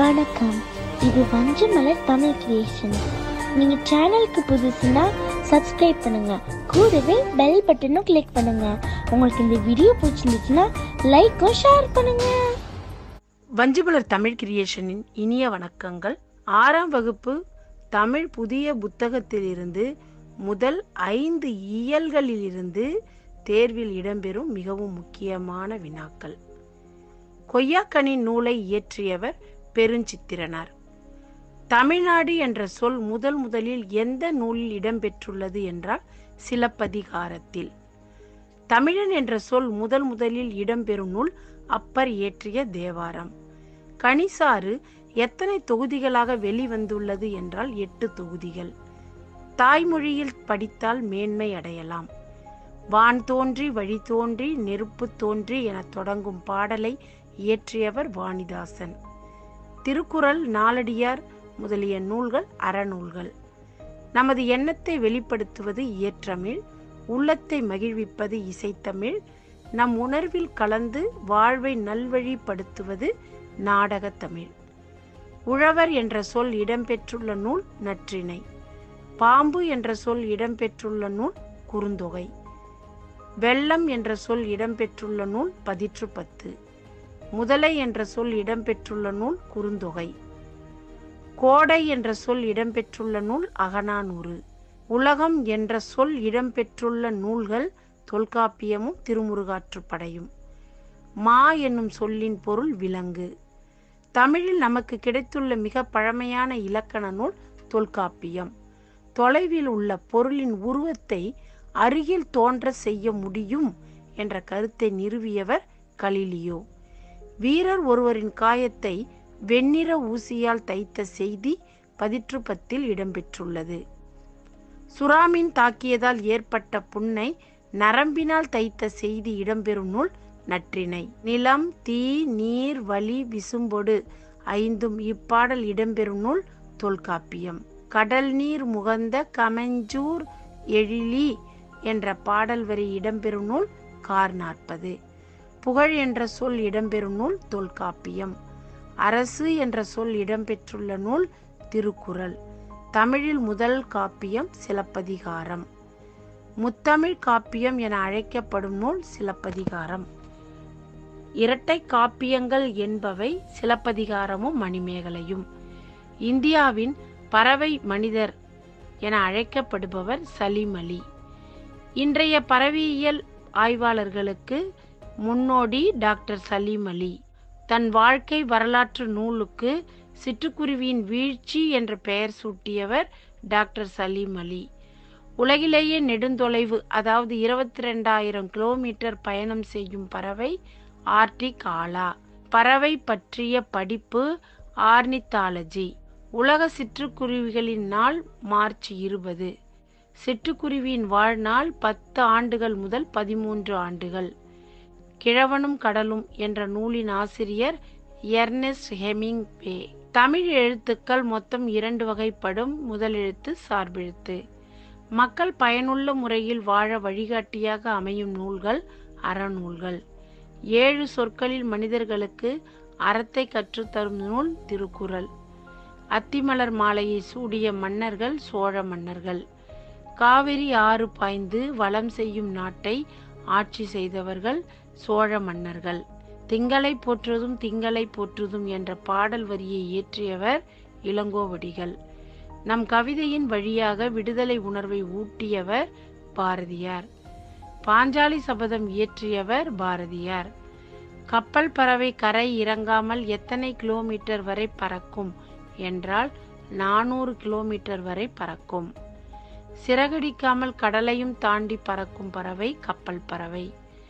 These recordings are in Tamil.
வணக்கம் இது வஞ்சமலர் தமிழ் கிரியேஷன் நீங்க சேனலுக்கு புதுசுன்னா சப்ஸ்கிரைப் பண்ணுங்க கூடவே பெல் பட்டனும் கிளிக் பண்ணுங்க உங்களுக்கு இந்த வீடியோ பிடிச்சிருந்துச்சுன்னா லைக்கும் ஷேர் பண்ணுங்க வஞ்சிமலர் தமிழ் கிரியேஷனின் இனிய வணக்கங்கள் ஆறாம் வகுப்பு தமிழ் புதிய புத்தகத்திலிருந்து முதல் ஐந்து இயல்களிலிருந்து தேர்வில் இடம்பெறும் மிகவும் முக்கியமான வினாக்கள் கொய்யாக்கனி நூலை இயற்றியவர் பெருஞ்சித்திரனார் தமிழ்நாடு என்ற சொல் முதல் முதலில் எந்த நூலில் இடம்பெற்றுள்ளது என்றால் சிலப்பதிகாரத்தில் தமிழன் என்ற சொல் முதல் முதலில் இடம்பெறும் நூல் அப்பர் இயற்றிய தேவாரம் கனிசாறு எத்தனை தொகுதிகளாக வெளிவந்துள்ளது என்றால் எட்டு தொகுதிகள் தாய்மொழியில் படித்தால் மேன்மை அடையலாம் வான் தோன்றி வழி தோன்றி நெருப்பு தோன்றி என தொடங்கும் பாடலை இயற்றியவர் வாணிதாசன் திருக்குறள் நாலடியார் முதலிய நூல்கள் அறநூல்கள் நமது எண்ணத்தை வெளிப்படுத்துவது இயற்றமிழ் உள்ளத்தை மகிழ்விப்பது இசைத்தமிழ் நம் உணர்வில் கலந்து வாழ்வை நல்வழிப்படுத்துவது நாடகத்தமிழ் உழவர் என்ற சொல் இடம்பெற்றுள்ள நூல் நற்றிணை பாம்பு என்ற சொல் இடம்பெற்றுள்ள நூல் குறுந்தொகை வெள்ளம் என்ற சொல் இடம்பெற்றுள்ள நூல் பதிற்று பத்து முதலை என்ற சொல் இடம்பெற்றுள்ள நூல் குறுந்தொகை கோடை என்ற சொல் இடம்பெற்றுள்ள நூல் அகநானூறு உலகம் என்ற சொல் இடம்பெற்றுள்ள நூல்கள் தொல்காப்பியமும் திருமுருகாற்றுப்படையும் மா என்னும் சொல்லின் பொருள் விலங்கு தமிழில் நமக்கு கிடைத்துள்ள மிக பழமையான இலக்கண நூல் தொல்காப்பியம் தொலைவில் உள்ள பொருளின் உருவத்தை அருகில் தோன்ற செய்ய முடியும் என்ற கருத்தை நிறுவியவர் கலிலியோ வீரர் ஒருவரின் காயத்தை வெண்ணிற ஊசியால் தைத்த செய்தி பதிற்று பத்தில் இடம்பெற்றுள்ளது சுறாமீன் தாக்கியதால் ஏற்பட்ட புண்ணை நரம்பினால் தைத்த செய்தி இடம்பெறும் நூல் நற்றிணை நிலம் தீ நீர் வலி விசும்பொடு ஐந்தும் இப்பாடல் இடம்பெறும் நூல் தொல்காப்பியம் கடல் நீர் முகந்த கமெஞ்சூர் எழிலி என்ற பாடல் வரி இடம்பெறும் நூல் கார் நாற்பது புகழ் என்ற சொல் இடம்பெறும் நூல் தொல்காப்பியம் அரசு என்ற சொல் இடம்பெற்றுள்ள நூல் திருக்குறள் தமிழில் முதல் காப்பியம் சிலப்பதிகாரம் முத்தமிழ் காப்பியம் என அழைக்கப்படும் நூல் சிலப்பதிகாரம் இரட்டை காப்பியங்கள் என்பவை சிலப்பதிகாரமும் மணிமேகலையும் இந்தியாவின் பறவை மனிதர் என அழைக்கப்படுபவர் சலீம் அலி இன்றைய பறவையியல் ஆய்வாளர்களுக்கு முன்னோடி டாக்டர் சலீம் அலி தன் வாழ்க்கை வரலாற்று நூலுக்கு சிட்டுக்குருவியின் வீழ்ச்சி என்ற பெயர் சூட்டியவர் டாக்டர் சலீம் அலி உலகிலேயே நெடுந்தொலைவு அதாவது இருபத்தி ரெண்டாயிரம் கிலோமீட்டர் பயணம் செய்யும் பறவை ஆர்டிக் ஆலா பறவை பற்றிய படிப்பு ஆர்னித்தாலஜி உலக சிற்றுக்குருவிகளின் நாள் மார்ச் இருபது சிட்டுக்குருவியின் வாழ்நாள் பத்து ஆண்டுகள் முதல் பதிமூன்று ஆண்டுகள் கிழவனும் கடலும் என்ற நூலின் ஆசிரியர் எர்னெஸ்ட் ஹெமிங் பே தமிழ் எழுத்துக்கள் மொத்தம் இரண்டு வகைப்படும் முதல் எழுத்து சார்பெழுத்து மக்கள் பயனுள்ள முறையில் வாழ வழிகாட்டியாக அமையும் நூல்கள் அறநூல்கள் ஏழு சொற்களில் மனிதர்களுக்கு அறத்தை கற்றுத்தரும் நூல் திருக்குறள் அத்திமலர் மாலையை சூடிய மன்னர்கள் சோழ மன்னர்கள் காவிரி ஆறு பாய்ந்து வளம் செய்யும் நாட்டை ஆட்சி செய்தவர்கள் சோழ மன்னர்கள் திங்களை போற்றுதும் திங்களை போற்றுதும் என்ற பாடல் வரியை இயற்றியவர் இளங்கோவடிகள் நம் கவிதையின் வழியாக விடுதலை உணர்வை ஊட்டியவர் பாரதியார் பாஞ்சாலி சபதம் இயற்றியவர் பாரதியார் கப்பல் பறவை கரை இறங்காமல் எத்தனை கிலோமீட்டர் வரை பறக்கும் என்றால் நானூறு கிலோமீட்டர் வரை பறக்கும் சிறகடிக்காமல் கடலையும் தாண்டி பறக்கும் பறவை கப்பல் பறவை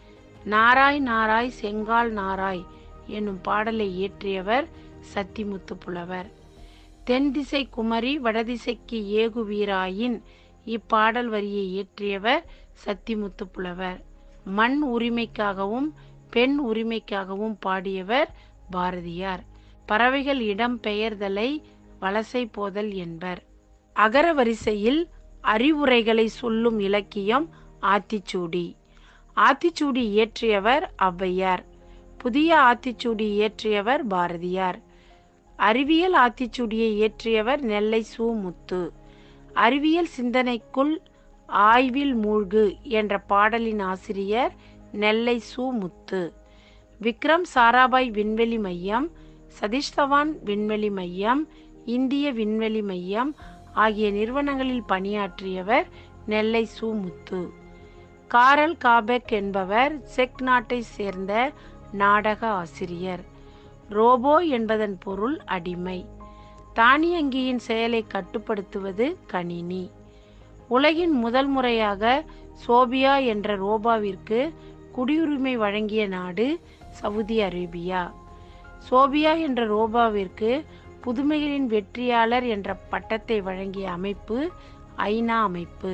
நாராய் நாராய் செங்கால் நாராய் என்னும் பாடலை இயற்றியவர் சத்திமுத்து புலவர் தென் திசை குமரி வடதிசைக்கு ஏகுவீராயின் இப்பாடல் வரியை இயற்றியவர் சத்திமுத்து புலவர் மண் உரிமைக்காகவும் பெண் உரிமைக்காகவும் பாடியவர் பாரதியார் பறவைகள் இடம் பெயர்தலை வலசை போதல் என்பர் அகர வரிசையில் அறிவுரைகளை சொல்லும் இலக்கியம் ஆத்திச்சூடி ஆத்திச்சூடி இயற்றியவர் ஔவையார் புதிய ஆத்திச்சூடி இயற்றியவர் பாரதியார் அறிவியல் ஆத்திச்சூடியை இயற்றியவர் நெல்லை சு முத்து அறிவியல் சிந்தனைக்குள் ஆய்வில் மூழ்கு என்ற பாடலின் ஆசிரியர் நெல்லை சு முத்து விக்ரம் சாராபாய் விண்வெளி மையம் சதீஷ் தவான் விண்வெளி மையம் இந்திய விண்வெளி மையம் ஆகிய நிறுவனங்களில் பணியாற்றியவர் நெல்லை சு முத்து காரல் காபெக் என்பவர் செக் நாட்டை சேர்ந்த நாடக ஆசிரியர் ரோபோ என்பதன் பொருள் அடிமை தானியங்கியின் செயலை கட்டுப்படுத்துவது கணினி உலகின் முதல் முறையாக சோபியா என்ற ரோபாவிற்கு குடியுரிமை வழங்கிய நாடு சவுதி அரேபியா சோபியா என்ற ரோபாவிற்கு புதுமைகளின் வெற்றியாளர் என்ற பட்டத்தை வழங்கிய அமைப்பு ஐநா அமைப்பு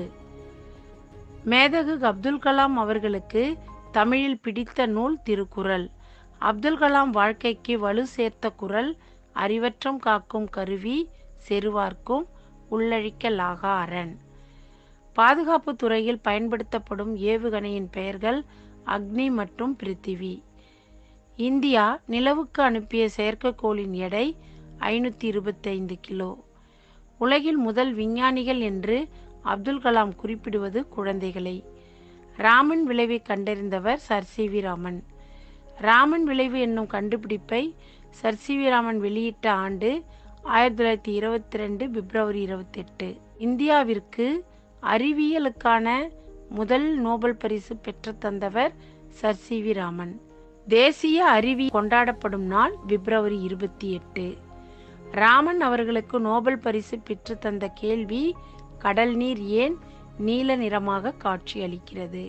மேதகு அப்துல் கலாம் அவர்களுக்கு தமிழில் பிடித்த நூல் திருக்குறள் அப்துல் கலாம் வாழ்க்கைக்கு வலு சேர்த்த குரல் அறிவற்றம் காக்கும் கருவி செருவார்க்கும் உள்ளழிக்கலாகா அரண் பாதுகாப்பு துறையில் பயன்படுத்தப்படும் ஏவுகணையின் பெயர்கள் அக்னி மற்றும் பிருத்திவி இந்தியா நிலவுக்கு அனுப்பிய செயற்கைக்கோளின் எடை ஐநூற்றி இருபத்தைந்து கிலோ உலகில் முதல் விஞ்ஞானிகள் என்று அப்துல் கலாம் குறிப்பிடுவது குழந்தைகளை ராமன் விளைவை கண்டறிந்தவர் Sir C V Raman Raman விளைவு என்னும் கண்டுபிடிப்பை சர் சி வி ராமன் வெளியிட்ட ஆண்டு ஆயிரத்தி தொள்ளாயிரத்தி இருபத்தி ரெண்டு பிப்ரவரி இருபத்தெட்டு இந்தியாவிற்கு அறிவியலுக்கான முதல் நோபல் பரிசு பெற்று தந்தவர் சர் சி வி ராமன் தேசிய அறிவி கொண்டாடப்படும் நாள் பிப்ரவரி இருபத்தி எட்டு ராமன் அவர்களுக்கு நோபல் பரிசு பெற்று தந்த கேள்வி கடல் நீர் ஏன் நீல நிறமாக காட்சியளிக்கிறது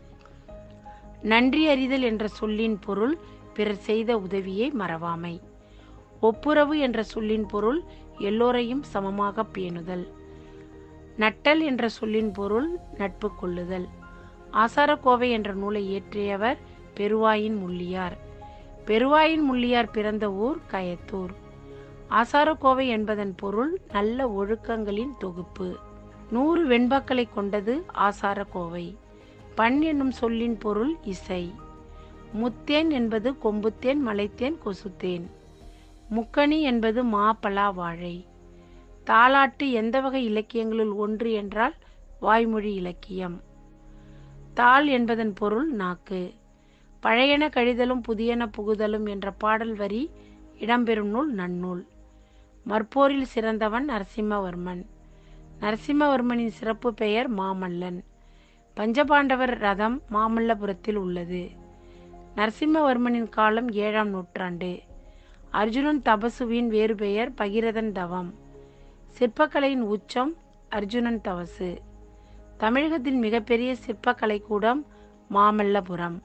நன்றி அறிதல் என்ற சொல்லின் பொருள் பிறர் செய்த உதவியை மறவாமை ஒப்புரவு என்ற சொல்லின் பொருள் எல்லோரையும் சமமாக பேணுதல் நட்டல் என்ற சொல்லின் பொருள் நட்பு கொள்ளுதல் ஆசாரக்கோவை என்ற நூலை இயற்றியவர் பெருவாயின் முள்ளியார் பெருவாயின் முள்ளியார் பிறந்த ஊர் கயத்தூர் ஆசாரக்கோவை என்பதன் பொருள் நல்ல ஒழுக்கங்களின் தொகுப்பு நூறு வெண்பாக்களை கொண்டது ஆசாரக்கோவை பண் என்னும் சொல்லின் பொருள் இசை முத்தேன் என்பது கொம்புத்தேன் மலைத்தேன் கொசுத்தேன் முக்கணி என்பது மா பலா வாழை தாலாட்டு எந்த வகை இலக்கியங்களுள் ஒன்று என்றால் வாய்மொழி இலக்கியம் தாள் என்பதன் பொருள் நாக்கு பழையன கழிதலும் புதியன புகுதலும் என்ற பாடல் வரி இடம்பெறும் நூல் நன்னூல் மற்போரில் சிறந்தவன் நரசிம்மவர்மன் நரசிம்மவர்மனின் சிறப்பு பெயர் மாமல்லன் பஞ்சபாண்டவர் ரதம் மாமல்லபுரத்தில் உள்ளது நரசிம்மவர்மனின் காலம் ஏழாம் நூற்றாண்டு அர்ஜுனன் தபசுவின் வேறு பெயர் பகிரதன் தவம் சிற்பக்கலையின் உச்சம் அர்ஜுனன் தவசு தமிழகத்தின் மிகப்பெரிய சிற்பக்கலை கூடம் மாமல்லபுரம்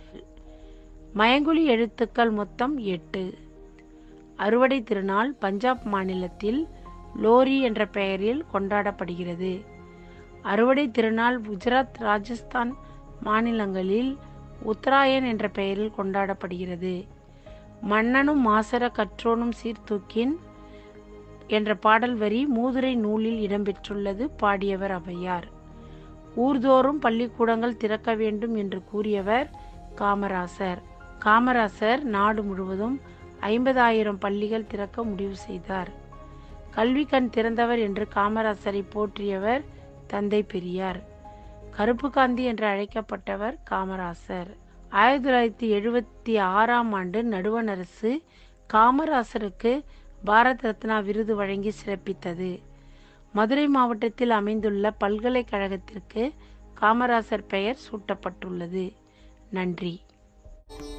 மயங்குழி எழுத்துக்கள் மொத்தம் எட்டு அறுவடை திருநாள் பஞ்சாப் மாநிலத்தில் லோரி என்ற பெயரில் கொண்டாடப்படுகிறது அறுவடை திருநாள் குஜராத் ராஜஸ்தான் மாநிலங்களில் உத்தராயன் என்ற பெயரில் கொண்டாடப்படுகிறது மன்னனும் மாசர கற்றோனும் சீர்தூக்கின் என்ற பாடல் வரி மூதுரை நூலில் இடம்பெற்றுள்ளது பாடியவர் ஔவையார் ஊர்தோறும் பள்ளிக்கூடங்கள் திறக்க வேண்டும் என்று கூறியவர் காமராசர் காமராசர் நாடு முழுவதும் ஐம்பதாயிரம் பள்ளிகள் திறக்க முடிவு செய்தார் கல்வி கண் திறந்தவர் என்று காமராசரை போற்றியவர் தந்தை பெரியார் கருப்பு காந்தி என்று அழைக்கப்பட்டவர் காமராசர் ஆயிரத்தி தொள்ளாயிரத்தி எழுபத்தி ஆறாம் ஆண்டு நடுவண் அரசு காமராசருக்கு பாரத் ரத்னா விருது வழங்கி சிறப்பித்தது மதுரை மாவட்டத்தில் அமைந்துள்ள பல்கலைக்கழகத்திற்கு காமராசர் பெயர் சூட்டப்பட்டுள்ளது நன்றி